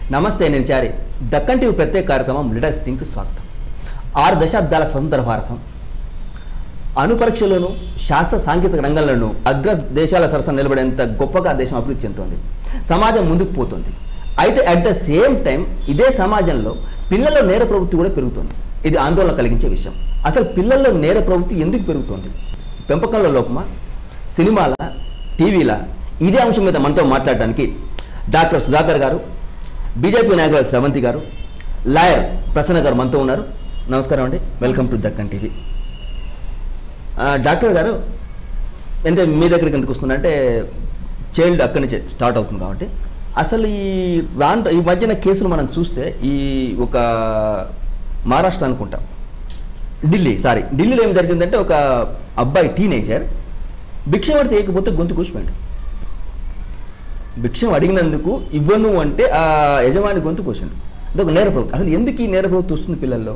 నమస్తే నేను చారి దక్కన్ టీవీ ప్రత్యేక కార్యక్రమం లిడర్స్ థింక్ స్వాగతం ఆరు దశాబ్దాల స్వతంత్ర భారతం అణుపరీక్షలోను శాస్త్ర సాంకేతిక రంగంలోనూ అగ్ర దేశాల సరసన నిలబడేంత గొప్పగా దేశం అభివృద్ధి చెందుతోంది సమాజం ముందుకు పోతుంది అయితే అట్ ద సేమ్ టైం ఇదే సమాజంలో పిల్లల్లో నేర ప్రవృత్తి కూడా పెరుగుతుంది ఇది ఆందోళన కలిగించే విషయం అసలు పిల్లల్లో నేర ప్రవృత్తి ఎందుకు పెరుగుతోంది పెంపకంలో లోపమా సినిమాల టీవీల ఇదే అంశం మీద మనతో మాట్లాడడానికి డాక్టర్ సుధాకర్ గారు బీజేపీ నాయకులు శ్రవంతి గారు లాయర్ ప్రసన్న గారు మనతో ఉన్నారు నమస్కారం అండి వెల్కమ్ టు దక్కన్ టీవీ ఆ, డాక్టర్ గారు అంటే మీ దగ్గరికి ఎందుకు వస్తున్నా అంటే చైల్డ్ అక్కడి నుంచే స్టార్ట్ అవుతుంది కాబట్టి అసలు ఈ రాను ఈ మధ్యన కేసులు మనం చూస్తే ఈ ఒక మహారాష్ట్ర అనుకుంటాం ఢిల్లీ సారీ ఢిల్లీలో ఏం జరిగిందంటే ఒక అబ్బాయి టీనేజర్ భిక్ష పడితే ఏకపోతే గొంతు కూసిపోయాడు భిక్షం అడిగినందుకు ఇవ్వను అంటే ఆ యజమాని గొంతు కోసాడు అదొక నేర ప్రవృత్తి అసలు ఎందుకు ఈ నేర ప్రవృత్తి వస్తుంది పిల్లల్లో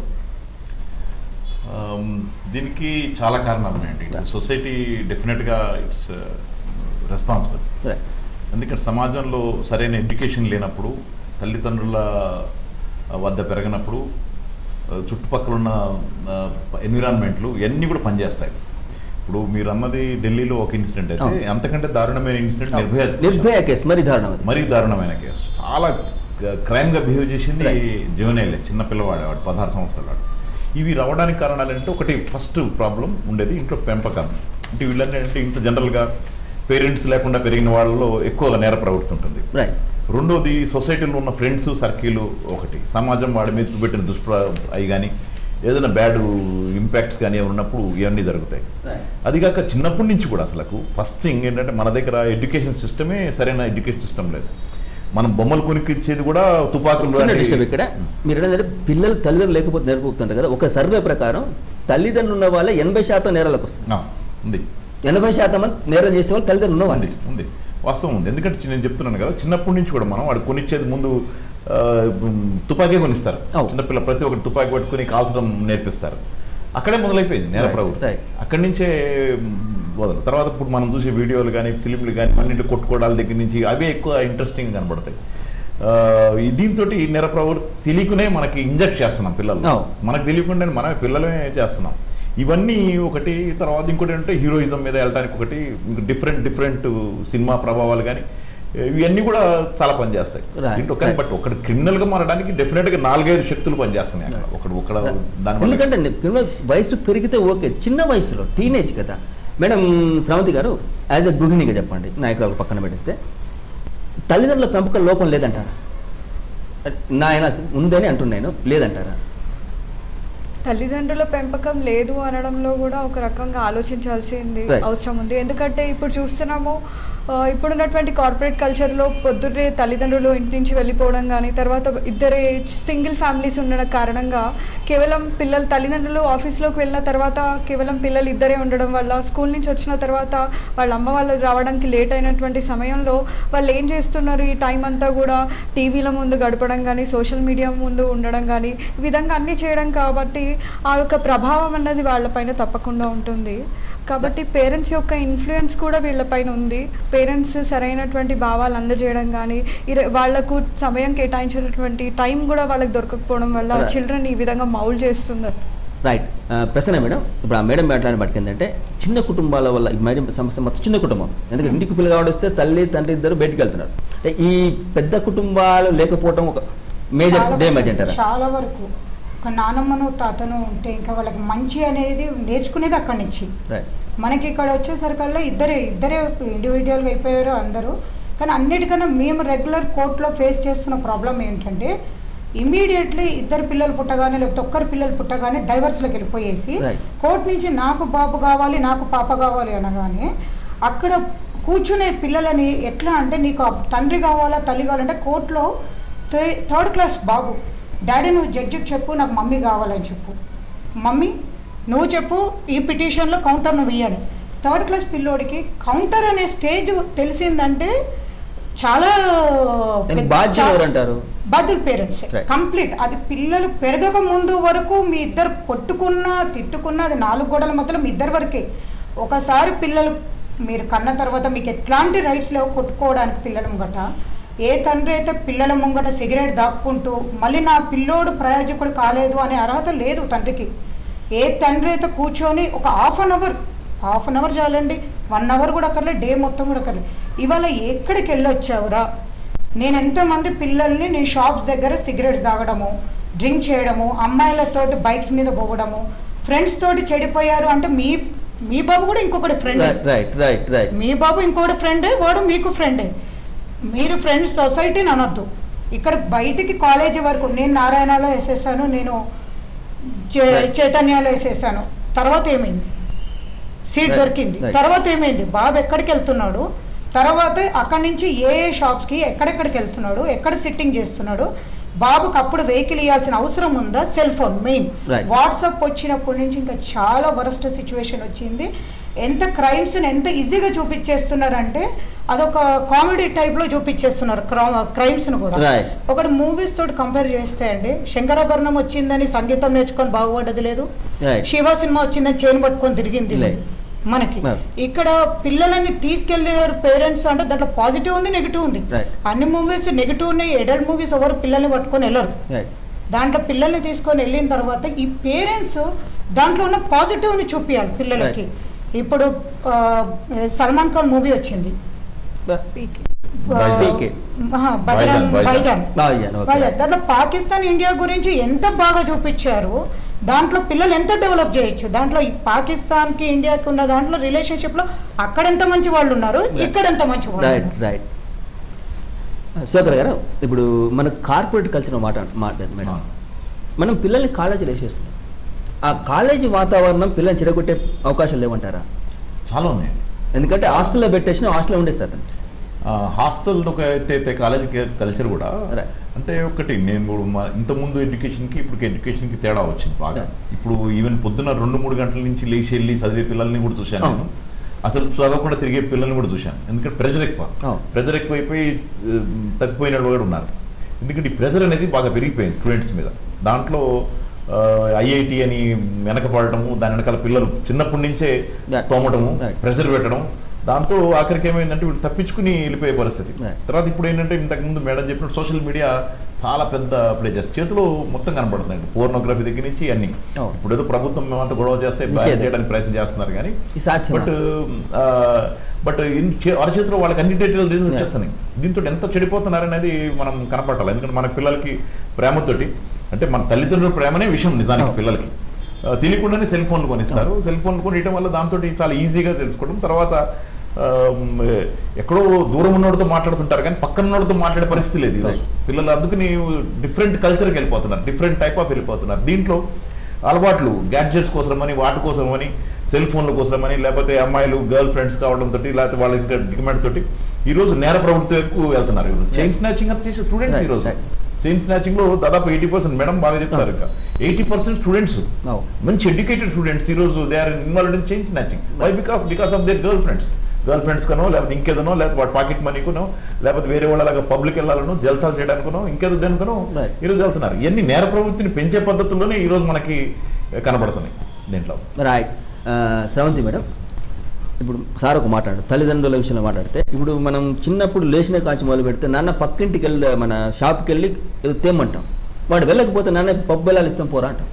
Um, దీనికి చాలా కారణాలు ఉన్నాయండి సొసైటీ డెఫినెట్గా ఇట్స్ రెస్పాన్సిబుల్ Right. ఎందుకంటే సమాజంలో సరైన ఎడ్యుకేషన్ లేనప్పుడు తల్లిదండ్రుల వద్ద పెరగనప్పుడు ఆ, చుట్టుపక్కల ఉన్న ఎన్విరాన్మెంట్లు ఇవన్నీ కూడా పనిచేస్తాయి ఇప్పుడు మీరు అన్నది ఢిల్లీలో ఒక ఇన్సిడెంట్ అయితే అవును. అంతకంటే దారుణమైన ఇన్సిడెంట్ నిర్భయ నిర్భయ కేసు మరి దారుణం అది మరీ దారుణమైన కేసు చాలా క్రైమ్గా బిహేవ్ చేసింది జీవనేలే చిన్న పిల్లవాడు వాడు పదహారు సంవత్సరాలు వాడు ఇవి రావడానికి కారణాలు ఏంటంటే ఒకటి ఫస్ట్ ప్రాబ్లం ఉండేది ఇంట్లో పెంపకం అంటే వీళ్ళని అంటే ఇంట్లో జనరల్గా పేరెంట్స్ లేకుండా పెరిగిన వాళ్ళలో ఎక్కువ నేర ప్రవృత్తి ఉంటుంది రైట్ రెండోది సొసైటీలో ఉన్న ఫ్రెండ్స్ సర్కిల్ ఒకటి సమాజం వాడి మీద చూపెట్టిన దుష్ప్ర అవి కానీ ఏదైనా బ్యాడ్ ఇంపాక్ట్స్ కానీ ఏమైనా ఉన్నప్పుడు ఇవన్నీ జరుగుతాయి అది కాక చిన్నప్పటి నుంచి కూడా అసలు ఫస్ట్ థింగ్ ఏంటంటే మన దగ్గర ఎడ్యుకేషన్ సిస్టమే సరైన ఎడ్యుకేషన్ సిస్టమ్ లేదు మనం బొమ్మలు కొనికిచ్చేది కూడా తుపాకులు చిన్న లాంటి- డిస్టర్బ్ ఇక్కడ మీరు ఏంటంటే పిల్లలు తల్లిదండ్రులు లేకపోతే నేర్పుతుంటారు కదా ఒక సర్వే ప్రకారం తల్లిదండ్రులు ఉన్న వాళ్ళే ఎనభై శాతం నేరాలకు వస్తుంది ఆ, ఉంది ఎనభై శాతం మంది నేరం చేసే వాళ్ళు తల్లిదండ్రులు ఉన్న ఉంది వాళ్ళే ఉంది వాస్తవం ఉంది ఎందుకంటే చి- నేను చెప్తున్నాను కదా చిన్నప్పటి నుంచి కూడా మనం వాడు కొనిచ్చేది ముందు ఆ, ఉమ్, తుపాకీ కొనిస్తారు అవును. చిన్నపిల్ల ప్రతి ఒక్కటి తుపాకీ పట్టుకుని కాల్చడం నేర్పిస్తారు అక్కడే మొదలైపోయింది నేర Right, ప్రవృత్తి right. అక్కడి నుంచే ఉమ్, మొదలు తర్వాత ఇప్పుడు మనం చూసే వీడియోలు కానీ ఫిలింలు కానీ అన్నింటి కొట్టుకోవడాల దగ్గర నుంచి అవే ఎక్కువ ఇంట్రెస్టింగ్ కనబడతాయి ఆ, ఈ దీంతో ఈ నేర ప్రవృత్తి తెలియకునే మనకి ఇంజెక్ట్ చేస్తున్నాం పిల్లలు అవును. మనకు తెలియకుండానే మనమే పిల్లలమే చేస్తున్నాం ఇవన్నీ ఒకటి తర్వాత ఇంకోటి అంటే హీరోయిజం మీద వెళ్ళడానికి ఒకటి డిఫరెంట్ డిఫరెంట్ సినిమా ప్రభావాలు కానీ ఇవన్నీ కూడా చాలా పనిచేస్తాయి Right, దీంట్లో కానీ right. బట్ ఒకటి క్రిమినల్ గా మారడానికి డెఫినెట్ గా నాలుగైదు శక్తులు పనిచేస్తున్నాయి అక్కడ ఒకటి ఒకడ దాని వల్ల- ఎందుకంటే ని- పిల్లల వయసు పెరిగితే ఓకే చిన్న వయసులో టీనేజ్ కదా మేడం శ్రవంతి గారు యాజ్ ఎ గృహిణిగా చెప్పండి నాయకురాలు పక్కన పెట్టేస్తే తల్లిదండ్రుల పెంపకం లోపం లేదంటారా నా ఆయన ఉందని అంటున్నాను లేదంటారా తల్లిదండ్రుల పెంపకం లేదు అనడంలో కూడా ఒక రకంగా ఆలోచించాల్సింది Right. అవసరం ఉంది ఎందుకంటే ఇప్పుడు చూస్తున్నాము ఆ, ఇప్పుడున్నటువంటి కార్పొరేట్ కల్చర్లో పొద్దున్నే తల్లిదండ్రులు ఇంటి నుంచి వెళ్ళిపోవడం కానీ తర్వాత ఇద్దరే సింగిల్ ఫ్యామిలీస్ ఉండడం కారణంగా కేవలం పిల్లలు తల్లిదండ్రులు ఆఫీస్లోకి వెళ్ళిన తర్వాత కేవలం పిల్లలు ఇద్దరే ఉండడం వల్ల స్కూల్ నుంచి వచ్చిన తర్వాత వాళ్ళ అమ్మ వాళ్ళు రావడానికి లేట్ అయినటువంటి సమయంలో వాళ్ళు ఏం చేస్తున్నారు ఈ టైం అంతా కూడా టీవీల ముందు గడపడం కానీ సోషల్ మీడియా ముందు ఉండడం కానీ ఈ విధంగా అన్నీ చేయడం కాబట్టి ఆ యొక్క ప్రభావం అన్నది వాళ్ళపైన తప్పకుండా ఉంటుంది కాబట్టి పేరెంట్స్ యొక్క ఇన్ఫ్లుయెన్స్ కూడా వీళ్ళపైన ఉంది పేరెంట్స్ సరైనటువంటి భావాలు అందజేయడం కానీ ఇర- వాళ్ళకు సమయం కేటాయించినటువంటి టైం కూడా వాళ్ళకి దొరకకపోవడం వల్ల Right. చిల్డ్రన్ ఈ విధంగా మౌల్ చేస్తున్నారు రైట్ ప్రశ్న మేడం ఇప్పుడు ఆ మేడం మాట్లాడిన బట్టి ఏంటంటే చిన్న కుటుంబాల వల్ల ఈ మేడం సమస్య మొత్తం చిన్న కుటుంబం ఎందుకంటే ఇంటికి పిల్లలు వస్తే తల్లి తండ్రి ఇద్దరు బయటికి వెళ్తున్నారు అంటే ఈ పెద్ద కుటుంబాలు లేకపోవడం ఒక మేజర్ చాలా డ్యామేజ్ వరకు- అంటారా చాలా వరకు ఒక నానమ్మను తాతను ఉంటే ఇంకా వాళ్ళకి మంచి అనేది నేర్చుకునేది అక్కడి నుంచి రైట్ మనకి ఇక్కడ వచ్చేసరికల్లా ఇద్దరే ఇద్దరే ఇండివిజువల్గా అయిపోయారు అందరూ కానీ అన్నిటికన్నా మేము రెగ్యులర్ కోర్టులో ఫేస్ చేస్తున్న ప్రాబ్లం ఏంటంటే ఇమీడియట్లీ ఇద్దరు పిల్లలు పుట్టగానే లేకపోతే ఒక్కరు పిల్లలు పుట్టగానే డైవర్స్లోకి వెళ్ళిపోయేసి Right. కోర్టు నుంచి నాకు బాబు కావాలి నాకు పాప కావాలి అనగానే అక్కడ కూర్చునే పిల్లలని ఎట్లా అంటే నీకు ఆ తండ్రి కావాలా తల్లి కావాలంటే కోర్టులో థే- థర్డ్ క్లాస్ బాబు డాడీ నువ్వు జడ్జికి చెప్పు నాకు మమ్మీ కావాలని చెప్పు మమ్మీ నువ్వు చెప్పు ఈ పిటిషన్లో కౌంటర్ నువ్వు ఇయ్యని థర్డ్ క్లాస్ పిల్లోడికి కౌంటర్ అనే స్టేజ్ తెలిసిందంటే చాలా దానికి పెద్ద- బాధ్యులు చాలా- ఎవరు అంటారు బాధ్యులు పేరెంట్స్ Right. కంప్లీట్ అది పిల్లలు పెరగక ముందు వరకు మీ ఇద్దరు కొట్టుకున్నా తిట్టుకున్నా అది నాలుగు గోడల మధ్యలో మీ ఇద్దరి వరకే ఒకసారి పిల్లలు మీరు కన్న తర్వాత మీకు ఎట్లాంటి రైట్స్ లేవు కొట్టుకోవడానికి పిల్లలు గట ఏ తండ్రి అయితే పిల్లల ముంగట సిగరెట్ దాక్కుంటూ మళ్ళీ నా పిల్లోడు ప్రయోజకుడు కాలేదు అనే అర్హత లేదు తండ్రికి ఏ తండ్రి అయితే కూర్చొని ఒక half an hour half an hour చాలండి వన్ అవర్ కూడా అక్కర్లే డే మొత్తం కూడా అక్కర్లే ఇవాళ ఎక్కడికి వెళ్ళొచ్చావురా నేను ఎంతమంది పిల్లల్ని నేను షాప్స్ దగ్గర సిగరెట్స్ తాగడము డ్రింక్ చేయడము అమ్మాయిలతోటి బైక్స్ మీద పోవడము ఫ్రెండ్స్ తోటి చెడిపోయారు అంటే మీ మీ బాబు కూడా ఇంకొకటి friend right right right right మీ బాబు ఇంకోటి ఫ్రెండే వాడు మీకు ఫ్రెండే మీరు ఫ్రెండ్స్ సొసైటీని అనొద్దు ఇక్కడ బయటికి కాలేజీ వరకు నేను నారాయణలో వేసేసాను నేను చే- చైతన్యాలో వేసేసాను తర్వాత ఏమైంది సీట్ Right, దొరికింది right. తర్వాత ఏమైంది బాబు ఎక్కడికి వెళ్తున్నాడు తర్వాత అక్కడి నుంచి ఏ ఏ షాప్స్కి ఎక్కడెక్కడికి వెళ్తున్నాడు ఎక్కడ సిట్టింగ్ చేస్తున్నాడు బాబుకి అప్పుడు వెహికల్ ఇవ్వాల్సిన అవసరం ఉందా cell phone main Right. WhatsApp వచ్చినప్పటి నుంచి ఇంకా చాలా వరస్ట్ సిచ్యువేషన్ వచ్చింది ఎంత క్రైమ్స్ని ఎంత ఈజీగా చూపించేస్తున్నారంటే అదొక కామెడీ టైప్లో చూపించేస్తున్నారు క్రైమ్స్ను కూడా Right. ఒకటి మూవీస్ తోటి కంపేర్ చేస్తే అండి శంకరాభరణం వచ్చిందని సంగీతం నేర్చుకొని బాగుపడ్డది లేదు Right. శివ సినిమా వచ్చిందని చైన్ పట్టుకొని తిరిగింది లేదు. లేదు. మనకి Right. ఇక్కడ పిల్లలని తీసుకెళ్ళినారు పేరెంట్స్ అంటే దాంట్లో పాజిటివ్ ఉంది నెగిటివ్ ఉంది Right. అన్ని మూవీస్ నెగిటివ్ ఉన్నాయి ఎడల్ట్ మూవీస్ ఎవరు పిల్లల్ని పట్టుకొని వెళ్ళరు రైట్ దాంట్లో పిల్లల్ని తీసుకొని వెళ్ళిన తర్వాత ఈ పేరెంట్స్ దాంట్లో ఉన్న పాజిటివ్ని చూపించాలి పిల్లలకి ఇప్పుడు ఆ, సల్మాన్ ఖాన్ మూవీ వచ్చింది పీకే ఆ, పీకే. ఆహా, బజరంగ్ బైజాన్. బైజాన్ బైజాన్, ఓకే. బైజాన్. దాంట్లో పాకిస్తాన్ ఇండియా గురించి ఎంత బాగా చూపించారు దాంట్లో పిల్లలు ఎంత డెవలప్ చేయొచ్చు దాంట్లో ఈ పాకిస్తాన్కి ఇండియాకి ఉన్న దాంట్లో రిలేషన్షిప్లో అక్కడ ఎంత మంచి వాళ్ళు ఉన్నారు ఇక్కడ ఎంత మంచి వాళ్ళు రైట్ ఉన్నారు. రైట్ శేఖర్ గారు ఇప్పుడు మన కార్పొరేట్ కల్చర్ మాట మాట్లాడదు మేడం అవును. మనం పిల్లల్ని కాలేజీలో వేసేస్తున్నాం ఆ కాలేజీ వాతావరణం పిల్లల్ని చెడగొట్టే అవకాశాలు లేవంటారా చాలా ఉన్నాయండి ఎందుకంటే హాస్టల్లో పెట్టేసిన హాస్టల్లో ఉండేస్తారు అతను హాస్టల్తో అయితే కాలేజీ కల్చర్ కూడా Right. అంటే ఒకటి నేను ఇప్పుడు మా ఇంతకుముందు ఎడ్యుకేషన్కి ఇప్పుడు ఎడ్యుకేషన్కి తేడా వచ్చింది బాగా Right. ఇప్పుడు ఈవెన్ పొద్దున్న రెండు మూడు గంటల నుంచి లేచి వెళ్ళి చదివే పిల్లల్ని కూడా చూశాను అవును. నేను అసలు చదవకుండా తిరిగే పిల్లల్ని కూడా చూశాను ఎందుకంటే ప్రెజర్ ఎక్కువ అవును. ప్రెజర్ ఎక్కువైపోయి ఆ, తగ్గిపోయిన వాళ్ళు కూడా ఉన్నారు ఎందుకంటే ఈ ప్రెజర్ అనేది బాగా పెరిగిపోయింది స్టూడెంట్స్ మీద దాంట్లో ఐఐటి అని వెనకపడటము దాని వెనకాల పిల్లలు చిన్నప్పటి నుంచే Right. తోమటము Right. ప్రెషర్ పెట్టడం దాంతో ఆఖరికి ఏమైందంటే వీళ్ళు తప్పించుకుని వెళ్ళిపోయే పరిస్థితి Right. తర్వాత ఇప్పుడు ఏంటంటే ఇంతకుముందు మేడం చెప్పినట్టు సోషల్ మీడియా చాలా పెద్ద ప్లే చేస్తుంది చేతిలో మొత్తం కనపడుతుంది పోర్నోగ్రఫీ దగ్గర నుంచి అన్ని అవును. ఇప్పుడు ఏదో ప్రభుత్వం మేమంతా గొడవ చేస్తే బ్యాన్ నిషేధం. చేయడానికి ప్రయత్నం చేస్తున్నారు కానీ ఇది సాధ్యమా? బట్ బట్ అరచేతిలో వాళ్ళకి అన్ని డీటెయిల్ వచ్చేస్తున్నాయి దీంతో ఎంత చెడిపోతున్నారు అనేది మనం కనపడాలి ఎందుకంటే మన పిల్లలకి ప్రేమతోటి అంటే మన తల్లిదండ్రుల ప్రేమనే విషయం నిజానికి అవును. పిల్లలకి ఆ, తెలియకుండానే సెల్ ఫోన్లు కొనిస్తారు సెల్ ఫోన్ కొనియటం వల్ల దాంతో చాలా ఈజీగా తెలుసుకోవడం తర్వాత ఆ, మ్, ఎక్కడో దూరం ఉన్నోడితో మాట్లాడుతుంటారు కానీ పక్కన ఉన్నోడితో మాట్లాడే పరిస్థితి లేదు ఈరోజు పిల్లలు అందుకని డిఫరెంట్ కల్చర్కి వెళ్ళిపోతున్నారు డిఫరెంట్ టైప్ ఆఫ్ వెళ్ళిపోతున్నారు దీంట్లో అలవాట్లు గ్యాడ్జెట్స్ కోసమని వాటి కోసమని సెల్ ఫోన్ల కోసమని లేకపోతే అమ్మాయిలు గర్ల్ ఫ్రెండ్స్ కావడంతో లేకపోతే వాళ్ళ ఇంకా డిమాండ్ తోటి ఈ రోజు నేర ప్రవృత్తి వైపు వెళ్తున్నారు ఈరోజు చైన్ స్నాచింగ్ అంతా చేసే స్టూడెంట్స్ Right, ఈ రోజు right. చైన్ స్నాచింగ్ లో దాదాపు ఎయిటీ పర్సెంట్ మేడం బాగా చెప్తారు ఇంకా ఎయిటీ పర్సెంట్ స్టూడెంట్స్ అవును. మంచి ఎడ్యుకేటెడ్ స్టూడెంట్స్ ఈ రోజు they are involved in chain snatching why because because of their girlfriends girlfriends కనో లేకపోతే ఇంకేదనో లేకపోతే వాటి పాకెట్ మనీకునో లేకపోతే వేరే వాళ్ళలాగా పబ్లిక్ వెళ్ళాలనో జల్సాలు చేయడానికనో ఇంకేదో దేనికనో Right. ఈ రోజు వెళ్తున్నారు ఇవన్నీ నేర ప్రవృత్తిని పెంచే పద్ధతుల్లోనే ఈ రోజు మనకి కనబడుతున్నాయి దీంట్లో రైట్ శ్రవంతి మేడం ఇప్పుడు సార్ ఒక మాట్లాడు తల్లిదండ్రుల విషయంలో మాట్లాడితే ఇప్పుడు మనం చిన్నప్పుడు లేచిన కాంచి మొదలు పెడితే నాన్న పక్కింటికి వెళ్ళి మన షాప్కి వెళ్ళి ఏదో తేమంటాం వాడు వెళ్ళకపోతే నాన్న పబ్బు వెళ్ళాలి ఇస్తాం పోరా అంటాం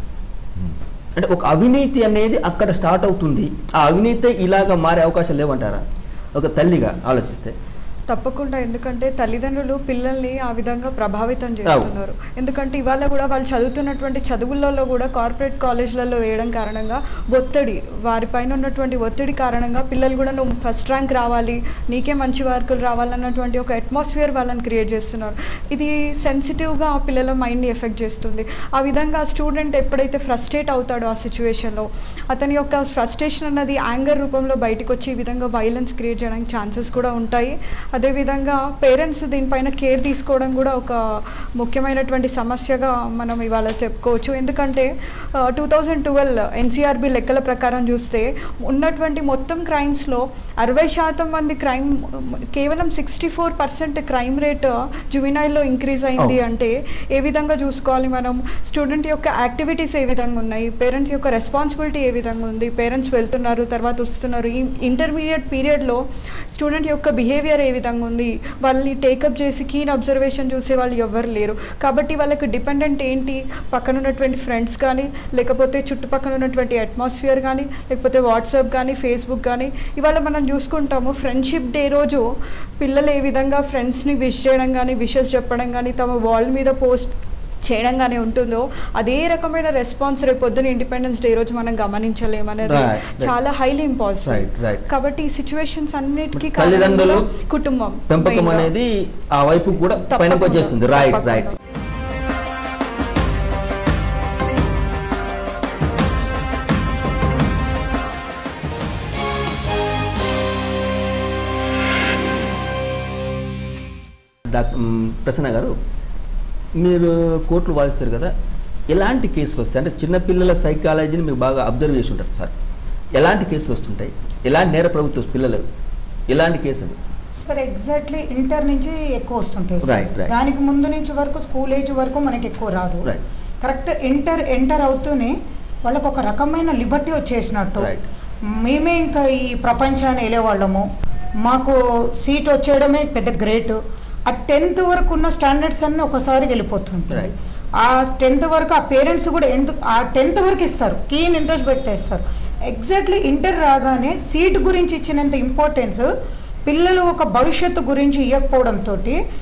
అంటే ఒక అవినీతి అనేది అక్కడ స్టార్ట్ అవుతుంది ఆ అవినీతి ఇలాగా మారే అవకాశాలు లేవంటారా ఒక తల్లిగా ఆలోచిస్తే తప్పకుండా ఎందుకంటే తల్లిదండ్రులు పిల్లల్ని ఆ విధంగా ప్రభావితం చేస్తున్నారు ఎందుకంటే ఇవాళ కూడా వాళ్ళు చదువుతున్నటువంటి చదువులలో కూడా కార్పొరేట్ కాలేజ్లలో వేయడం కారణంగా ఒత్తిడి వారిపైన ఉన్నటువంటి ఒత్తిడి కారణంగా పిల్లలు కూడా నువ్వు ఫస్ట్ ర్యాంక్ రావాలి నీకే మంచి మార్కులు రావాలన్నటువంటి ఒక అట్మాస్ఫియర్ వాళ్ళని క్రియేట్ చేస్తున్నారు ఇది సెన్సిటివ్గా ఆ పిల్లల మైండ్ని ఎఫెక్ట్ చేస్తుంది ఆ విధంగా స్టూడెంట్ ఎప్పుడైతే ఫ్రస్ట్రేట్ అవుతాడో ఆ సిచ్యువేషన్లో అతని యొక్క ఫ్రస్ట్రేషన్ అన్నది యాంగర్ రూపంలో బయటకు వచ్చి ఈ విధంగా వైలెన్స్ క్రియేట్ చేయడానికి ఛాన్సెస్ కూడా ఉంటాయి అదేవిధంగా పేరెంట్స్ దీనిపైన కేర్ తీసుకోవడం కూడా ఒక ముఖ్యమైనటువంటి సమస్యగా మనం ఇవాళ చెప్పుకోవచ్చు ఎందుకంటే టూ థౌజండ్ ట్వెల్వ్ ఎన్సీఆర్బి లెక్కల ప్రకారం చూస్తే ఉన్నటువంటి మొత్తం క్రైమ్స్లో అరవై శాతం మంది క్రైమ్ కేవలం sixty four percent crime rate జువినైల్లో ఇంక్రీజ్ అయింది అవును. అంటే ఏ విధంగా చూసుకోవాలి మనం స్టూడెంట్ యొక్క యాక్టివిటీస్ ఏ విధంగా ఉన్నాయి పేరెంట్స్ యొక్క రెస్పాన్సిబిలిటీ ఏ విధంగా ఉంది పేరెంట్స్ వెళ్తున్నారు తర్వాత వస్తున్నారు ఈ ఇంటర్మీడియట్ పీరియడ్లో స్టూడెంట్ యొక్క బిహేవియర్ ఏ విధంగా ఉంది వాళ్ళని టేకప్ చేసి కీన్ అబ్జర్వేషన్ చూసే వాళ్ళు ఎవ్వరు లేరు కాబట్టి వాళ్ళకి డిపెండెంట్ ఏంటి పక్కన ఉన్నటువంటి ఫ్రెండ్స్ కానీ లేకపోతే చుట్టుపక్కల ఉన్నటువంటి అట్మాస్ఫియర్ కానీ లేకపోతే వాట్సాప్ కానీ ఫేస్బుక్ కానీ ఇవాళ మనం చూసుకుంటాము ఫ్రెండ్షిప్ డే రోజు పిల్లలు ఏ విధంగా ఫ్రెండ్స్ని విష్ చేయడం కానీ విషెస్ చెప్పడం కానీ తమ వాల్ మీద పోస్ట్ చేయడం కానీ ఉంటుందో అదే రకమైన రెస్పాన్స్ రేపు పొద్దున ఇండిపెండెన్స్ డే రోజు మనం గమనించలేమనేది Right, right. చాలా హైలీ ఇంపాసిబుల్ Right, right. కాబట్టి ఈ సిచ్యువేషన్స్ అన్నిటికీ తల్లిదండ్రులు కారణం కూడా కుటుంబం పెంపకం main గా. అనేది ఆ వైపు కూడా తప్పకుండా, పైన వచ్చేస్తుంది రైట్ తప్పకుండా. రైట్ డాక్టర్ మ్, ప్రసన్న గారు మీరు కోర్టులు వాదిస్తారు కదా ఎలాంటి కేసులు వస్తాయి అంటే చిన్నపిల్లల సైకాలజీని మీరు బాగా అబ్జర్వ్ చేసి ఉంటారు సార్ ఎలాంటి కేసులు వస్తుంటాయి ఎలాంటి నేర ప్రభుత్వ పిల్లలు ఎలాంటి కేసులు సార్ ఎగ్జాక్ట్లీ ఇంటర్ నుంచి ఎక్కువ వస్తుంటాయి సార్. Right, right. దానికి ముందు నుంచి వరకు స్కూల్ ఏజ్ వరకు మనకి ఎక్కువ రాదు Right. కరెక్ట్ ఇంటర్ ఎంటర్ అవుతూనే వాళ్ళకు ఒక రకమైన లిబర్టీ వచ్చేసినట్టు Right. మేమే ఇంకా ఈ ప్రపంచాన్ని వెళ్ళేవాళ్ళము మాకు సీట్ వచ్చేయడమే పెద్ద గ్రేట్ ఆ టెన్త్ వరకు ఉన్న స్టాండర్డ్స్ అన్నీ ఒకసారి వెళ్ళిపోతుంటాయి Right. ఆ టెన్త్ వరకు ఆ పేరెంట్స్ కూడా ఎందుకు ఆ టెన్త్ వరకు ఇస్తారు కీన్ ఇంట్రెస్ట్ పెట్టేస్తారు ఎగ్జాక్ట్లీ ఇంటర్ రాగానే సీట్ గురించి ఇచ్చినంత ఇంపార్టెన్స్ పిల్లలు ఒక భవిష్యత్తు గురించి ఇవ్వకపోవడంతో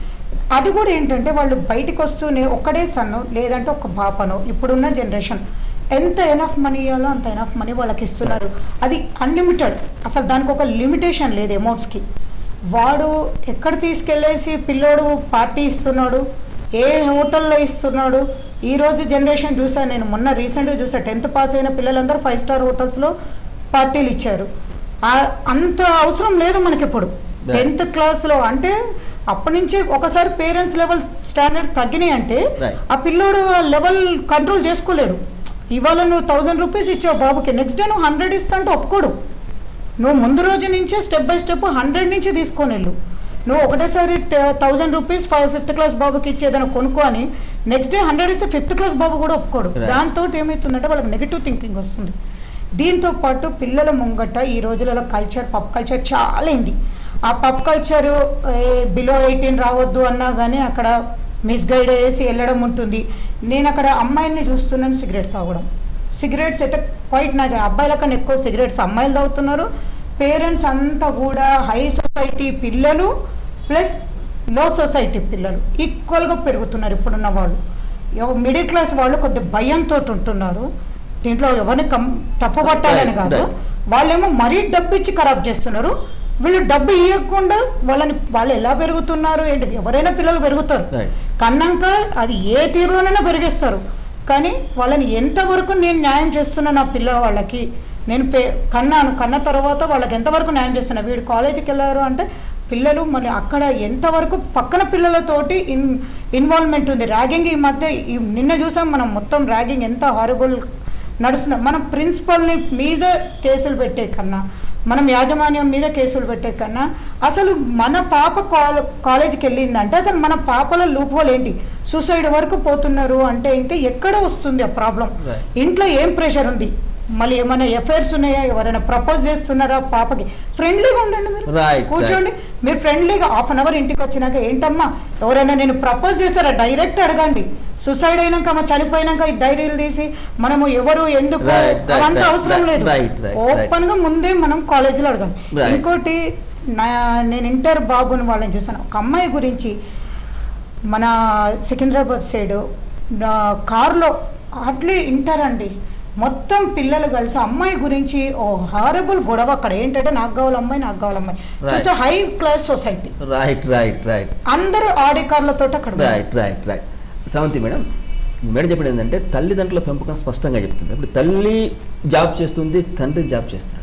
అది కూడా ఏంటంటే వాళ్ళు బయటికి వస్తూనే ఒక్కడే సన్ను లేదంటే ఒక పాపనో ఇప్పుడున్న జనరేషన్ ఎంత ఎనఫ్ మనీ ఇవ్వాలో అంత ఎనఫ్ మనీ వాళ్ళకి ఇస్తున్నారు అది అన్లిమిటెడ్ అసలు దానికి ఒక లిమిటేషన్ లేదు అమౌంట్స్కి వాడు ఎక్కడ తీసుకెళ్ళేసి పిల్లోడు పార్టీ ఇస్తున్నాడు ఏ హోటల్లో ఇస్తున్నాడు ఈ రోజు జనరేషన్ చూసాను నేను మొన్న రీసెంట్గా చూసా టెన్త్ పాస్ అయిన పిల్లలందరూ ఫైవ్ స్టార్ హోటల్స్లో పార్టీలు ఇచ్చారు ఆ- అంత అవసరం లేదు మనకి ఇప్పుడు Yeah. టెన్త్ క్లాస్లో అంటే అప్పటి నుంచి ఒకసారి పేరెంట్స్ లెవెల్ స్టాండర్డ్స్ తగ్గినాయి అంటే Right. ఆ పిల్లోడు ఆ లెవెల్ కంట్రోల్ చేసుకోలేడు ఇవాళ నువ్వు థౌజండ్ రూపీస్ ఇచ్చావు బాబుకి నెక్స్ట్ డే నువ్వు హండ్రెడ్ ఇస్తా అంటే ఒప్పుకోడు నువ్వు ముందు రోజు నుంచే స్టెప్ బై స్టెప్ హండ్రెడ్ నుంచి తీసుకొని వెళ్ళు నువ్వు ఒకటేసారి thousand rupees five fifth class బాబుకి ఇచ్చి ఏదైనా కొనుక్కొని నెక్స్ట్ డే హండ్రెడ్ ఇస్తే ఫిఫ్త్ క్లాస్ బాబు కూడా ఒప్పుకోడు Right. దాంతో ఏమవుతుందంటే వాళ్ళకి నెగిటివ్ థింకింగ్ వస్తుంది దీంతో పాటు పిల్లల ముంగట ఈ రోజులలో కల్చర్ పబ్ కల్చర్ చాలా అయింది ఆ పబ్ కల్చర్ బిలో ఎయిటీన్ రావద్దు అన్నా కానీ అక్కడ మిస్గైడ్ చేసి వెళ్ళడం ఉంటుంది నేను అక్కడ అమ్మాయిల్ని చూస్తున్నాను సిగరెట్స్ తాగడం సిగరెట్స్ అయితే క్వైట్ నా అబ్బాయిల కన్నా ఎక్కువ సిగరెట్స్ అమ్మాయిలు తాగుతున్నారు పేరెంట్స్ అంతా కూడా హై సొసైటీ పిల్లలు ప్లస్ లో సొసైటీ పిల్లలు ఈక్వల్గా పెరుగుతున్నారు ఇప్పుడున్న వాళ్ళు ఎవ- మిడిల్ క్లాస్ వాళ్ళు కొద్ది భయంతో ఉంటున్నారు దీంట్లో ఎవరిని కం తప్పుపట్టాలని Right, కాదు right. వాళ్ళేమో మరీ డబ్బు ఇచ్చి ఖరాబ్ చేస్తున్నారు వీళ్ళు డబ్బు ఇవ్వకుండా వాళ్ళని వాళ్ళు ఎలా పెరుగుతున్నారు ఏంటి ఎవరైనా పిల్లలు పెరుగుతారు Right. కన్నాక అది ఏ తీరులోనైనా పెరిగేస్తారు కానీ వాళ్ళని ఎంతవరకు నేను న్యాయం చేస్తున్నా నా పిల్ల వాళ్ళకి నేను పే కన్నాను కన్న తర్వాత వాళ్ళకి ఎంతవరకు న్యాయం చేస్తున్నా వీడు కాలేజీకి వెళ్ళారు అంటే పిల్లలు మరి అక్కడ ఎంతవరకు పక్కన పిల్లలతోటి ఇన్ ఇన్వాల్వ్మెంట్ ఉంది ర్యాగింగ్ ఈ మధ్య ఈ నిన్న చూసాం మనం మొత్తం ర్యాగింగ్ ఎంత హారబుల్ నడుస్తుంది మనం ప్రిన్సిపల్ని మీద కేసులు పెట్టే కన్నా మనం యాజమాన్యం మీద కేసులు పెట్టే కన్నా అసలు మన పాప కాల్ కాలేజీకి వెళ్ళిందంటే అసలు మన పాపల లూప్ హోల్ ఏంటి సూసైడ్ వరకు పోతున్నారు అంటే ఇంకా ఎక్కడ వస్తుంది ఆ ప్రాబ్లం Right. ఇంట్లో ఏం ప్రెషర్ ఉంది మళ్ళీ ఏమైనా ఎఫైర్స్ ఉన్నాయా ఎవరైనా ప్రపోజ్ చేస్తున్నారా పాపకి ఫ్రెండ్లీగా ఉండండి మీరు Right, కూర్చోండి మీరు ఫ్రెండ్లీగా హాఫ్ అన్ అవర్ ఇంటికి వచ్చినాక ఏంటమ్మా ఎవరైనా నేను ప్రపోజ్ చేశారా డైరెక్ట్ అడగండి సూసైడ్ అయినాక ఆమె చనిపోయినాక ఈ డైరీలు తీసి మనము ఎవరు ఎందుకు Right, right, అవంతా right, అవసరం right, లేదు right, right, ఓపెన్ గా ముందే మనం కాలేజీలో అడగాలి Right. ఇంకోటి నా నేను ఇంటర్ బాబుని వాళ్ళని చూసాను ఒక అమ్మాయి గురించి మన సికింద్రాబాద్ సైడ్ నా కారులో హార్డ్లీ ఇంటర్ అండి మొత్తం పిల్లలు కలిసి అమ్మాయి గురించి ఓ హారబుల్ గొడవ అక్కడ ఏంటంటే నాకు కావాలి అమ్మాయి నాకు కావాలి అమ్మాయి Right. చూస్తే high class society right right right అందరూ ఆడి కార్లతో అక్కడ ఉన్నారు. Right right right Sravanthi madam madam చెప్పేది ఏంటంటే తల్లిదండ్రుల పెంపకం స్పష్టంగా చెప్తుంది ఇప్పుడు తల్లి జాబ్ చేస్తుంది తండ్రి జాబ్ చేస్తున్నాడు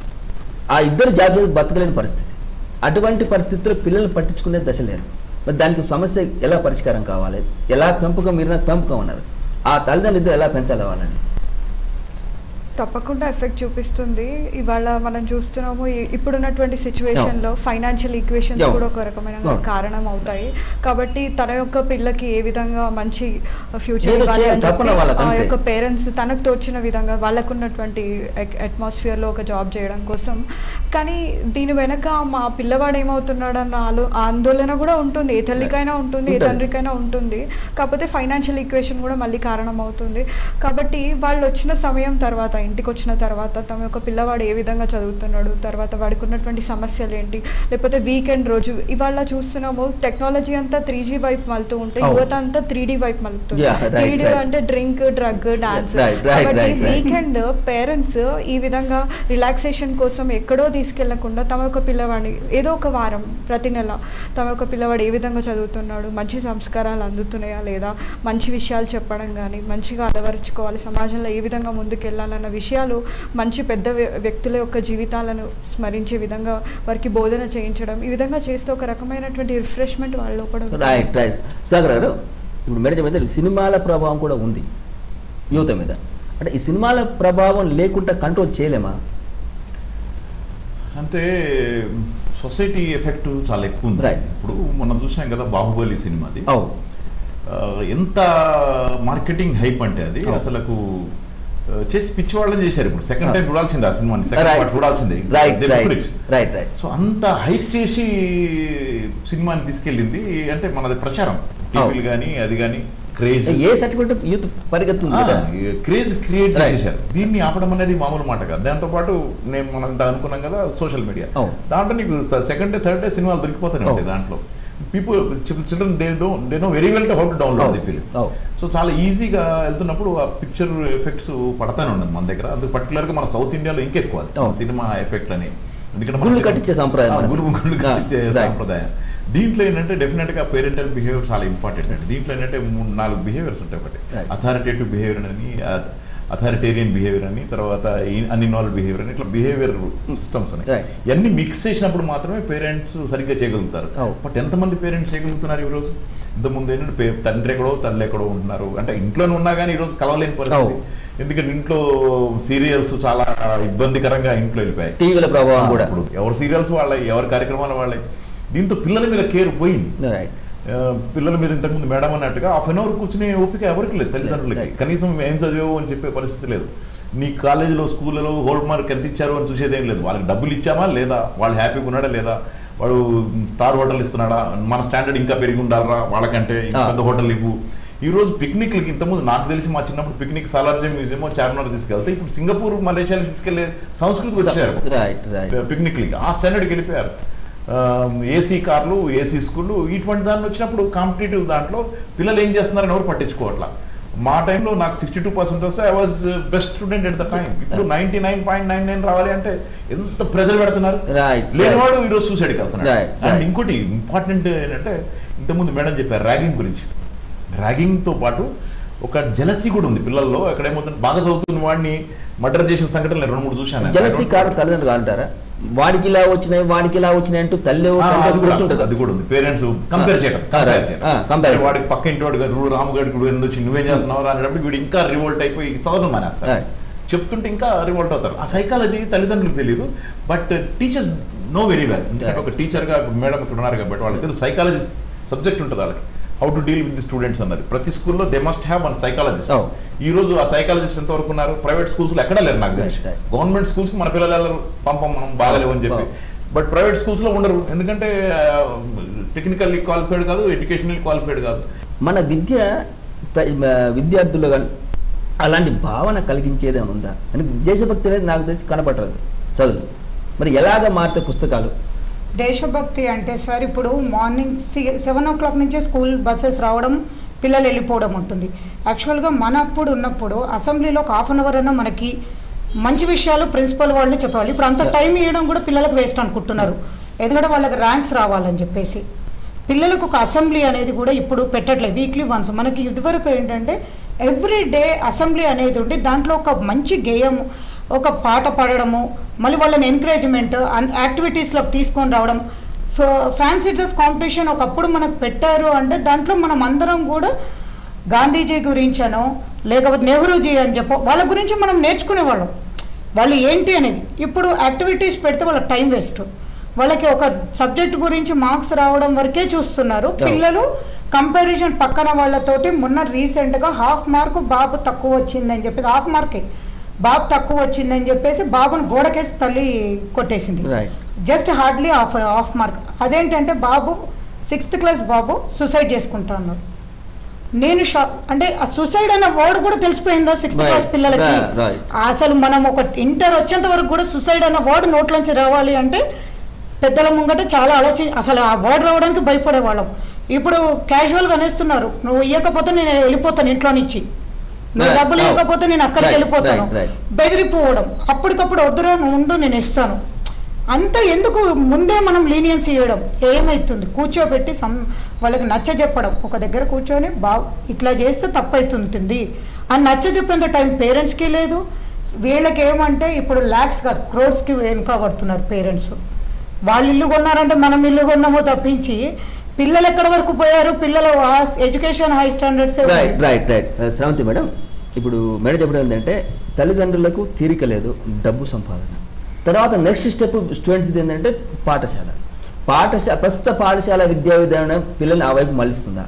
ఆ ఇద్దరు జాబ్ చేసి బతకలేని పరిస్థితి అటువంటి పరిస్థితుల్లో పిల్లల్ని పట్టించుకునే దశ లేదు మరి దానికి సమస్య ఎలా పరిష్కారం కావాలి ఎలా పెంపకం మీరు నాకు పెంపకం అన్నారు ఆ తల్లిదండ్రులు ఇద్దరు ఎలా పెంచాలి వాళ్ళని తప్పకుండా ఎఫెక్ట్ చూపిస్తుంది ఇవాళ మనం చూస్తున్నాము ఈ- ఇప్పుడున్నటువంటి సిచ్యువేషన్ లో ఫైనాన్షియల్ ఈక్వేషన్స్ Yeah. కూడా ఒక రకమైన Yeah. కారణం అవుతాయి కాబట్టి తన యొక్క పిల్లకి ఏ విధంగా మంచి ఫ్యూచర్ ఏదో చేయాలి, తప్పన వాళ్ళకి ఆ అంతే. యొక్క పేరెంట్స్ తనకు తోచిన విధంగా వాళ్ళకున్నటువంటి అట్మాస్ఫియర్ లో ఒక జాబ్ చేయడం కోసం కానీ దీని వెనక మా పిల్లవాడు ఏమవుతున్నాడన్న ఆలో ఆందోళన కూడా ఉంటుంది ఏ తల్లికైనా ఉంటుంది ఏ ఉంటుంది. తండ్రికైనా ఉంటుంది కాకపోతే ఫైనాన్షియల్ ఈక్వేషన్ కూడా మళ్ళీ కారణం అవుతుంది కాబట్టి వాళ్ళు వచ్చిన సమయం తర్వాత ఇంటికి వచ్చిన తర్వాత తమ యొక్క పిల్లవాడు ఏ విధంగా చదువుతున్నాడు తర్వాత వాడికి ఉన్నటువంటి సమస్యలు ఏంటి లేకపోతే వీకెండ్ రోజు ఇవాళ చూస్తున్నాము టెక్నాలజీ అంతా త్రీ జీ వైపు మలుతూ ఉంటే అవును. యువత అంతా త్రీ డి వైపు మలుతుంది Yeah, right, three D right. అంటే drink drug dance Right, right, కాబట్టి right, right. వీకెండ్ పేరెంట్స్ ఈ విధంగా రిలాక్సేషన్ కోసం ఎక్కడో తీసుకెళ్లకుండా తమ యొక్క పిల్లవాడిని ఏదో ఒక వారం ప్రతి నెల తమ యొక్క పిల్లవాడు ఏ విధంగా చదువుతున్నాడు మంచి సంస్కారాలు అందుతున్నాయా లేదా మంచి విషయాలు చెప్పడం కానీ మంచిగా అలవరుచుకోవాలి సమాజంలో ఏ విధంగా ముందుకెళ్ళాలన్న విషయాలు మంచి పెద్ద వ్య- వ్యక్తుల యొక్క జీవితాలను స్మరించే విధంగా వారికి బోధన చేయించడం ఈ విధంగా చేస్తే ఒక రకమైనటువంటి రిఫ్రెష్మెంట్ వాళ్ళ లోపల ఉంటుంది. రైట్ రైట్ సాగర్ గారు ఇప్పుడు మేడం మీద సినిమాల ప్రభావం కూడా ఉంది యువత మీద అంటే ఈ సినిమాల ప్రభావం లేకుండా కంట్రోల్ చేయలేమా అంటే సొసైటీ ఎఫెక్ట్ చాలా ఎక్కువ ఉంది Right. ఇప్పుడు మనం చూసాం కదా బాహుబలి సినిమాది అవు ఆ, ఎంత మార్కెటింగ్ హైప్ అంటే అది అవును. అసలకు ఆ, చేసి పిచ్చి వాళ్ళని చేశారు ఇప్పుడు సెకండ్ టైం చూడాల్సిందే ఆ సినిమాని సెకండ్ రైట్ పార్ట్ చూడాల్సిందే right They right put it. Right right so అంత హైప్ చేసి సినిమాని తీసుకెళ్ళింది అంటే మనది ప్రచారం టీవీలు కానీ అది కానీ క్రేజ్ ఏ సర్టిఫికెట్ యూత్ పరిగెత్తుంది కదా క్రేజ్ క్రియేట్ Right. చేశారు దీన్ని ఆపడం అనేది మామూలు మాట కాదు దాంతో పాటు నేను మనం ఇంత అనుకున్నాం కదా సోషల్ మీడియా అవును. దాంట్లో నీకు సెకండ్ డే థర్డ్ డే సినిమాలు దొరికిపోతాయి ఉంటాయి అవును. దాంట్లో people children they do they know very well to how to download the film అవును. సో చాలా ఈజీగా వెళ్తున్నప్పుడు ఆ పిక్చర్ ఎఫెక్ట్స్ పడతానే ఉండదు మన దగ్గర అది పర్టికులర్గా మన సౌత్ ఇండియాలో ఇంకెక్కువ అది అవును. సినిమా ఎఫెక్ట్ అని ఎందుకంటే మన గుళ్ళు సినిమా- కట్టించే సంప్రదాయం ఆ, మనది. గుళ్ళు గుళ్ళు ఆ, కట్టించే right. సాంప్రదాయం దీంట్లో ఏంటంటే డెఫినెట్గా పేరెంటల్ బిహేవియర్ చాలా ఇంపార్టెంట్ అండి దీంట్లో ఏంటంటే మూడు నాలుగు బిహేవియర్స్ ఉంటాయి ఒకటి Right. అథారిటేటివ్ బిహేవియర్ అని అథారిటేరియన్ బిహేవియర్ అని తర్వాత అన్ఇన్వాల్వ్ బిహేవియర్ అని ఇట్లా బిహేవియర్ సిస్టమ్స్ అని Right. ఇవన్నీ మిక్స్ చేసినప్పుడు మాత్రమే పేరెంట్స్ సరిగ్గా చేయగలుగుతారు అవును. బట్ ఎంతమంది పేరెంట్స్ చేయగలుగుతున్నారు ఈరోజు ఇంతకుముందు ఏంటంటే పే- తండ్రి ఎక్కడో తల్లి ఎక్కడో ఉంటున్నారు అంటే ఇంట్లోనే ఉన్నా కానీ ఈరోజు కలవలేని పరిస్థితి అవును. ఎందుకంటే ఇంట్లో సీరియల్స్ చాలా ఇబ్బందికరంగా ఇంట్లో వెళ్ళిపోయాయి టీవీల ప్రభావం కూడా ఇప్పుడు ఎవరి సీరియల్స్ వాళ్ళ ఎవరి కార్యక్రమాలు వాళ్ళే దీంతో పిల్లల మీద కేర్ పోయింది రైట్ ఆ, పిల్లల మీద ఇంతకుముందు మేడం అన్నట్టుగా హాఫ్ అన్ అవర్ కూర్చునే ఓపిక ఎవరికి లేదు తల్లిదండ్రులకి Right. కనీసం ఏం చదివావు అని చెప్పే పరిస్థితి లేదు నీ కాలేజీలో స్కూళ్ళలో హోల్ మార్క్ ఎంత ఇచ్చారు అని చూసేదేం లేదు వాళ్ళకి డబ్బులు ఇచ్చామా లేదా వాళ్ళు హ్యాపీగా ఉన్నాడా లేదా వాడు స్టార్ హోటల్ ఇస్తున్నాడా మన స్టాండర్డ్ ఇంకా పెరిగి ఉండాలరా వాళ్ళకంటే ఇంకా Ah. పెద్ద హోటల్ ఇవ్వు ఈ రోజు పిక్నిక్లకి ఇంతకుముందు నాకు తెలిసి మా చిన్నప్పుడు పిక్నిక్ సాలార్జీ మ్యూజియం చార్మినార్ తీసుకెళ్తే ఇప్పుడు సింగపూర్ మలేషియాలో తీసుకెళ్లే సంస్కృతి వచ్చారు రైట్ రైట్ పిక్నిక్లకి ఆ స్టాండర్డ్కి వెళ్ళిపోయారు ఏసీ కార్లు ఏసీ స్కూళ్ళు ఇటువంటి దాన్ని వచ్చినప్పుడు కాంపిటేటివ్ దాంట్లో పిల్లలు ఏం చేస్తున్నారని ఎవరు పట్టించుకోవట్లా మా టైంలో నాకు సిక్స్టీ టూ పర్సెంట్ వస్తే I was best student at the time ఇప్పుడు ninety nine point nine nine రావాలి అంటే ఎంత ప్రజలు పెడుతున్నారు Right, లేనివాడు ఈరోజు సూసైడ్కి వెళ్తున్నాడు Right, అండ్ right. ఇంకోటి ఇంపార్టెంట్ ఏంటంటే ఇంతకుముందు మేడం చెప్పారు ర్యాగింగ్ గురించి ర్యాగింగ్తో పాటు ఒక జలసీ కూడా ఉంది పిల్లల్లో ఎక్కడ ఏమవుతుంది బాగా చదువుతున్న వాడిని మర్డర్ చేసిన సంఘటనలు రెండు మూడు చూశాను జలసి కారు తల్లిదండ్రులు అంటారా వాడికి ఇలా వచ్చినాయి వాడికి ఇలా వచ్చినాయి అంటూ తల్లి ఆ, తండ్రి అది కూడా గుర్తుంటుంది అది కూడా ఉంది పేరెంట్స్ కంపేర్ చేయడం ఆ, compare right. చేయడం. ఆ, comparison. అరే వాడికి పక్క ఇంటి వాడు గారు రాముగాడి కూడా ఎందుకు వచ్చి నువ్వేం చేస్తున్నావు అనేటప్పుడు వీడు ఇంకా రివోల్ట్ అయిపోయి చదవడం మానేస్తారు Right. చెప్తుంటే ఇంకా రివోల్ట్ అవుతారు ఆ సైకాలజీ తల్లిదండ్రులకు తెలియదు but teachers know very well ఎందుకంటే ఒక టీచర్గా మేడం ఇక్కడ ఉన్నారు కాబట్టి వాళ్ళకి తెలుసు సైకాలజీ సబ్జెక్ట్ ఉంటుంది వాళ్ళకి how to deal with the students అన్నది ప్రతి స్కూల్లో they must have one psychologist Oh. ఈ రోజు ఆ సైకాలజిస్ట్ ఎంత వరకు ఉన్నారు ప్రైవేట్ స్కూల్స్ లో ఎక్కడ లేరు నాకు తెలిసి Right, right. గవర్నమెంట్ స్కూల్స్ కి మన పిల్లలు వెళ్ళరు పంపం మనం బాగలేవు అని చెప్పి Oh. బట్ ప్రైవేట్ స్కూల్స్ లో ఉండరు ఎందుకంటే టెక్నికల్లీ క్వాలిఫైడ్ కాదు ఎడ్యుకేషనల్లీ క్వాలిఫైడ్ కాదు మన విద్య ప్ర- మ- విద్యార్థులు కానీ అలాంటి భావన కలిగించేది ఏమైనా ఉందా అని దేశభక్తి అనేది నాకు తెలిసి కనపడలేదు చదువు మరి ఎలాగ మారితే పుస్తకాలు దేశభక్తి అంటే సార్ ఇప్పుడు మార్నింగ్ సెవెన్ ఓ క్లాక్ నుంచే స్కూల్ బస్సెస్ రావడం పిల్లలు వెళ్ళిపోవడం ఉంటుంది యాక్చువల్గా మన అప్పుడు ఉన్నప్పుడు అసెంబ్లీలో ఒక హాఫ్ అన్ అవర్ అన్న మనకి మంచి విషయాలు ప్రిన్సిపల్ వాళ్ళు చెప్పేవాళ్ళు ఇప్పుడు అంత టైం ఇవ్వడం కూడా పిల్లలకు వేస్ట్ అనుకుంటున్నారు ఎందుకంటే వాళ్ళకి ర్యాంక్స్ రావాలని చెప్పేసి పిల్లలకు ఒక అసెంబ్లీ అనేది కూడా ఇప్పుడు పెట్టట్లేదు వీక్లీ వన్స్ మనకి ఇదివరకు ఏంటంటే ఎవ్రీ డే అసెంబ్లీ అనేది ఉండి దాంట్లో ఒక మంచి గేయం ఒక పాట పాడడము మళ్ళీ వాళ్ళని ఎంకరేజ్మెంట్ యాక్టివిటీస్లోకి తీసుకొని రావడం ఫ్యాన్సీ డ్రెస్ కాంపిటీషన్ ఒకప్పుడు మనకు పెట్టారు అంటే దాంట్లో మనం అందరం కూడా గాంధీజీ గురించనో లేకపోతే నెహ్రూజీ అని చెప్పో వాళ్ళ గురించి మనం నేర్చుకునేవాళ్ళం వాళ్ళు ఏంటి అనేది ఇప్పుడు యాక్టివిటీస్ పెడితే వాళ్ళ టైం వేస్ట్ వాళ్ళకి ఒక సబ్జెక్ట్ గురించి మార్క్స్ రావడం వరకే చూస్తున్నారు అవును. పిల్లలు కంపారిజన్ పక్కన వాళ్ళతోటి మొన్న రీసెంట్గా హాఫ్ మార్క్ బాబు తక్కువ వచ్చిందని చెప్పేసి హాఫ్ మార్కే బాబు తక్కువ వచ్చిందని చెప్పేసి బాబుని గోడకేసి తల్లి కొట్టేసింది right just hardly half half mark అదేంటంటే బాబు సిక్స్త్ క్లాస్ బాబు సూసైడ్ చేసుకుంటా అన్నాడు నేను షాక్ అంటే ఆ సూసైడ్ అన్న వర్డ్ కూడా తెలిసిపోయిందా సిక్స్త్ Right, క్లాస్ పిల్లలకి right, right. అసలు మనం ఒక ఇంటర్ వచ్చేంత వరకు కూడా సూసైడ్ అన్న వర్డ్ నోట్లోంచి రావాలి అంటే పెద్దల ముంగట చాలా ఆలోచి అసలు ఆ వర్డ్ రావడానికి భయపడేవాళ్ళం ఇప్పుడు క్యాజువల్గా అనేస్తున్నారు నువ్వు ఇవ్వకపోతే నేను వెళ్ళిపోతాను ఇంట్లో నుంచి నువ్వు Right, డబ్బులు right. ఇవ్వకపోతే నేను అక్కడికి Right, వెళ్ళిపోతాను right, right. బెదిరిపోవడం అప్పటికప్పుడు వద్దురా నువ్వు ఉండు నేను ఇస్తాను అంత ఎందుకు ముందే మనం లీనియన్స్ ఇవ్వడం ఏమవుతుంది కూర్చోబెట్టి సం వాళ్ళకి నచ్చ చెప్పడం ఒక దగ్గర కూర్చొని బా ఇట్లా చేస్తే తప్పు అవుతుంటుంది అని నచ్చ చెప్పేంత టైం పేరెంట్స్కి లేదు వీళ్ళకి ఏమంటే ఇప్పుడు ల్యాక్స్ కాదు క్రోడ్స్కి వెనుక పడుతున్నారు పేరెంట్స్ వాళ్ళు ఇల్లు కొన్నారంటే మనం ఇల్లు కొన్నామో తప్పించి పిల్లలు ఎక్కడి వరకు పోయారు పిల్లల education high standards right right right Sravanthi madam ఇప్పుడు మేడం చెప్పడం ఏంటంటే తల్లిదండ్రులకు తీరిక లేదు డబ్బు సంపాదన తర్వాత నెక్స్ట్ స్టెప్ స్టూడెంట్స్ ఏంటంటే పాఠశాల పాఠశాల ప్రస్తుత పాఠశాల విద్యా విధానం పిల్లల్ని ఆ వైపు మళ్ళిస్తుందా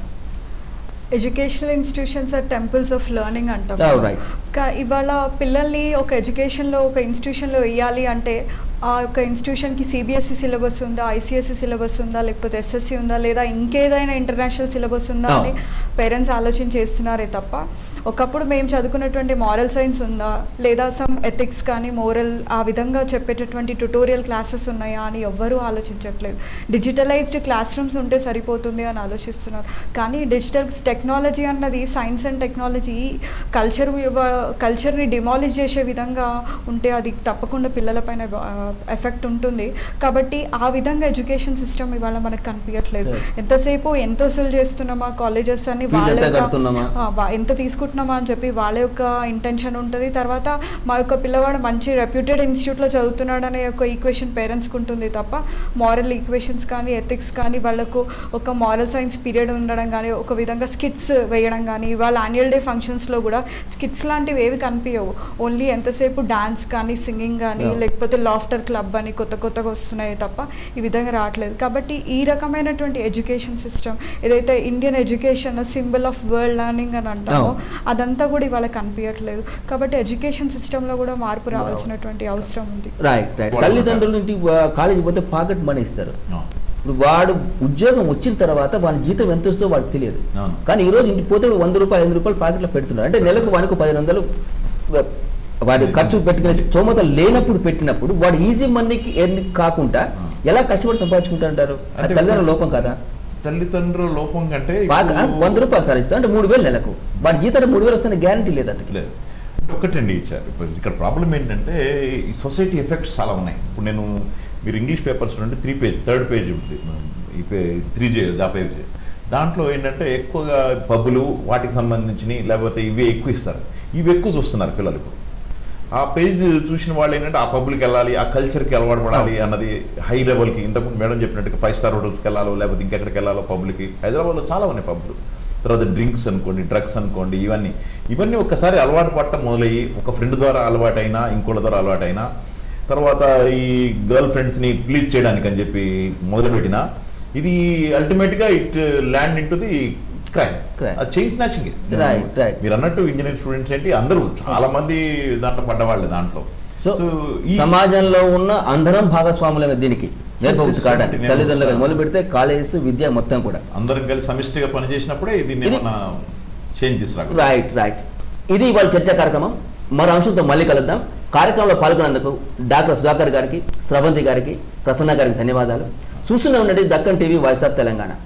educational institutions are temples of learning అంటాం Oh, right. కా- ఇవాళ పిల్లల్ని ఒక ఎడ్యుకేషన్లో ఒక ఇన్స్టిట్యూషన్లో వేయాలి అంటే ఆ యొక్క ఇన్స్టిట్యూషన్కి సిబిఎస్ఈ సిలబస్ ఉందా ఐసిఎస్సి సిలబస్ ఉందా లేకపోతే ఎస్ఎస్సి ఉందా లేదా ఇంకేదైనా ఇంటర్నేషనల్ సిలబస్ ఉందా Oh. అని పేరెంట్స్ ఆలోచన చేస్తున్నారే తప్ప ఒకప్పుడు మేము చదువుకున్నటువంటి మారల్ సైన్స్ ఉందా లేదా సమ్ ఎథిక్స్ కానీ మోరల్ ఆ విధంగా చెప్పేటటువంటి ట్యుటోరియల్ క్లాసెస్ ఉన్నాయా అని ఎవ్వరూ ఆలోచించట్లేదు డిజిటలైజ్డ్ క్లాస్ రూమ్స్ ఉంటే సరిపోతుంది అని ఆలోచిస్తున్నారు కానీ డిజిటల్ టెక్నాలజీ అన్నది సైన్స్ అండ్ టెక్నాలజీ కల్చర్ కల్చర్ని డిమాలిష్ చేసే విధంగా ఉంటే అది తప్పకుండా పిల్లలపైన ఎఫెక్ట్ ఉంటుంది కాబట్టి ఆ విధంగా ఎడ్యుకేషన్ సిస్టమ్ ఇవాళ మనకు కనిపించట్లేదు Right. ఎంతసేపు ఎంత వసూలు చేస్తున్నామా కాలేజెస్ అని Fees వాళ్ళ ఎంత యొక్క- కడుతున్నామా? ఆ, వా- ఎంత తీసుకుంటున్నామా అని చెప్పి వాళ్ళ యొక్క ఇంటెన్షన్ ఉంటుంది తర్వాత మా యొక్క పిల్లవాడు మంచి రెప్యూటెడ్ ఇన్స్టిట్యూట్లో చదువుతున్నాడు అనే ఒక ఈక్వేషన్ పేరెంట్స్కి ఉంటుంది తప్ప మారల్ ఈక్వేషన్స్ కానీ ఎథిక్స్ కానీ వాళ్ళకు ఒక మారల్ సైన్స్ పీరియడ్ ఉండడం కానీ ఒక విధంగా స్కిట్స్ వేయడం కానీ వాళ్ళ యాన్యువల్ డే ఫంక్షన్స్లో కూడా స్కిట్స్ లాంటివి ఏవి కనిపించవు ఓన్లీ ఎంతసేపు డాన్స్ కానీ సింగింగ్ కానీ Yeah. లేకపోతే లాఫ్టర్ క్లబ్ అని కొత్త కొత్తగా వస్తున్నాయి తప్ప ఈ విధంగా రావట్లేదు కాబట్టి ఈ రకమైనటువంటి ఎడ్యుకేషన్ సిస్టమ్ ఏదైతే Indian education symbol of world learning అని అంటామో అవును. అదంతా కూడా ఇవాళ కనిపించట్లేదు కాబట్టి ఎడ్యుకేషన్ సిస్టంలో కూడా మార్పు రావాల్సినటువంటి అవసరం ఉంది రైట్ రైట్ వాళ్ళు తల్లిదండ్రులు ఇంటికి కాలేజీకి పోతే పాకెట్ మనీ ఇస్తారు అవును. ఇప్పుడు వాడు ఉద్యోగం వచ్చిన తర్వాత వాడి జీతం ఎంత వస్తుందో వాడికి తెలియదు అవును. కానీ ఈ రోజు ఇంటికి పోతే వంద రూపాయలు ఐదు రూపాయలు పాకెట్లో పెడుతున్నారు అంటే నెలకు వానికి పదిహేను వందలు వ- వాడి ఖర్చు పెట్టుకునే స్తోమత లేనప్పుడు పెట్టినప్పుడు వాడు ఈజీ మనీకి ఎర్ని కాకుండా ఎలా కష్టపడి సంపాదించుకుంటా అంటారు అది అంటే తల్లిదండ్రుల లోపం కదా తల్లిదండ్రుల లోపం కంటే బాగా ఇప్పుడు- వంద రూపాయలు సార్ ఇస్తా అంటే మూడు వేలు నెలకు వాడి జీతం మూడు వేలు వస్తున్న గ్యారంటీ లేదంట లేదు ఒకటండి ఇచ్చారు ఇప్పుడు ఇక్కడ ప్రాబ్లం ఏంటంటే ఈ సొసైటీ ఎఫెక్ట్స్ చాలా ఉన్నాయి ఇప్పుడు నేను మీరు ఇంగ్లీష్ పేపర్స్ అంటే త్రీ పేజ్ థర్డ్ పేజ్ ఉంటుంది ఈ పే త్రీ జే దా పేజ్ దాంట్లో ఏంటంటే ఎక్కువగా పబ్బులు వాటికి సంబంధించినవి లేకపోతే ఇవే ఎక్కువ ఇస్తారు ఇవి ఎక్కువ చూస్తున్నారు పిల్లలు ఇప్పుడు ఆ పేజ్ చూసిన వాళ్ళు ఏంటంటే ఆ పబ్లిక్ వెళ్ళాలి ఆ కల్చర్కి అలవాటు పడాలి అన్నది హై లెవెల్కి ఇంతకుముందు మేడం చెప్పినట్టుగా ఫైవ్ స్టార్ హోటల్స్కి వెళ్ళాలో లేకపోతే ఇంకెక్కడికి వెళ్ళాలో పబ్లిక్కి హైదరాబాద్లో చాలా ఉన్నాయి పబ్లు తర్వాత డ్రింక్స్ అనుకోండి డ్రగ్స్ అనుకోండి ఇవన్నీ ఇవన్నీ ఒక్కసారి అలవాటు పడటం మొదలయ్యి ఒక ఫ్రెండ్ ద్వారా అలవాటైనా ఇంకోళ్ళ ద్వారా అలవాటైనా తర్వాత ఈ గర్ల్ ఫ్రెండ్స్ని ప్లీజ్ చేయడానికి అని చెప్పి మొదలుపెట్టిన ఇది అల్టిమేట్గా it land into the crime Crime. అది చైన్ స్నాచింగ్ Right, right. మీరు అన్నట్టు ఇంజనీరింగ్ స్టూడెంట్స్ ఏంటి అందరూ చాలా మంది దాంట్లో పడ్డవాళ్ళే దాంట్లో సో So, ఈ- సమాజంలో ఉన్న అందరం భాగస్వాములమే దీనికి నేర్పవచ్చు yes, కావడానికి నేను తల్లిదండ్రులుగా వస్తాను. మొదలు పెడితే కాలేజెస్ విద్య మొత్తం కూడా అందరం కలిసి సమిష్టిగా పనిచేసినప్పుడే దీన్ని ఇది- ఏమన్నా చేంజ్ తీసుకురాగలం రైట్ రైట్ ఇది ఇవాళ చర్చా కార్యక్రమం మరో అంశంతో మళ్ళీ కలుద్దాం కార్యక్రమంలో పాల్గొన్నందుకు డాక్టర్ సుధాకర్ గారికి స్రవంతి గారికి ప్రసన్న గారికి ధన్యవాదాలు చూస్తూనే ఉండండి Deccan TV voice of Telangana